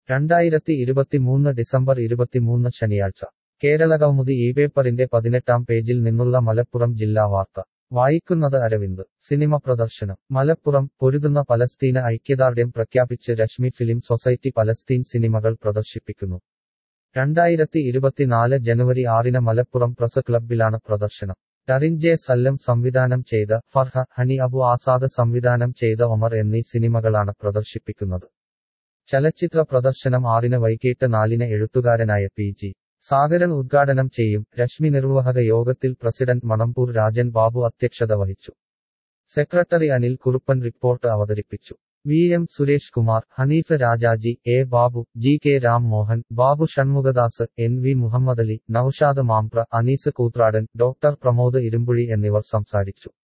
രണ്ടായിരത്തി ഇരുപത്തിമൂന്ന് ഡിസംബർ ഇരുപത്തിമൂന്ന് ശനിയാഴ്ച കേരള കൗമുദി ഈ പേപ്പറിന്റെ പതിനെട്ടാം പേജിൽ നിന്നുള്ള മലപ്പുറം ജില്ലാ വാർത്ത വായിക്കുന്നത് അരവിന്ദ് സിനിമ പ്രദർശനം മലപ്പുറം പൊരുതുന്ന പലസ്തീന ഐക്യദാർഢ്യം പ്രഖ്യാപിച്ച് രശ്മി ഫിലിം സൊസൈറ്റി പലസ്തീൻ സിനിമകൾ പ്രദർശിപ്പിക്കുന്നു രണ്ടായിരത്തി ഇരുപത്തിനാല് ജനുവരി ആറിന് മലപ്പുറം പ്രസ് ക്ലബ്ബിലാണ് പ്രദർശനം ടറിൻ ജെ സല്ലം സംവിധാനം ചെയ്ത ഫർഹ ഹനി അബു ആസാദ് സംവിധാനം ചെയ്ത ഒമർ എന്നീ സിനിമകളാണ് പ്രദർശിപ്പിക്കുന്നത് ചലച്ചിത്ര പ്രദർശനം ആറിന് വൈകിട്ട് നാലിന് എഴുത്തുകാരനായ പി ജി സാഗരൻ ഉദ്ഘാടനം ചെയ്യും രശ്മി നിർവഹക യോഗത്തിൽ പ്രസിഡന്റ് മണമ്പൂർ രാജൻ ബാബു അധ്യക്ഷത വഹിച്ചു സെക്രട്ടറി അനിൽ കുറുപ്പൻ റിപ്പോർട്ട് അവതരിപ്പിച്ചു V M Suresh Kumar Hanif Rajaji A Babu G K Ram Mohan Babu Shanmukhadas N V Muhammad Ali Noushad Mampra Anees Koothradan doctor Pramod Irumpuzhi എന്നിവർ സംസാരിച്ചു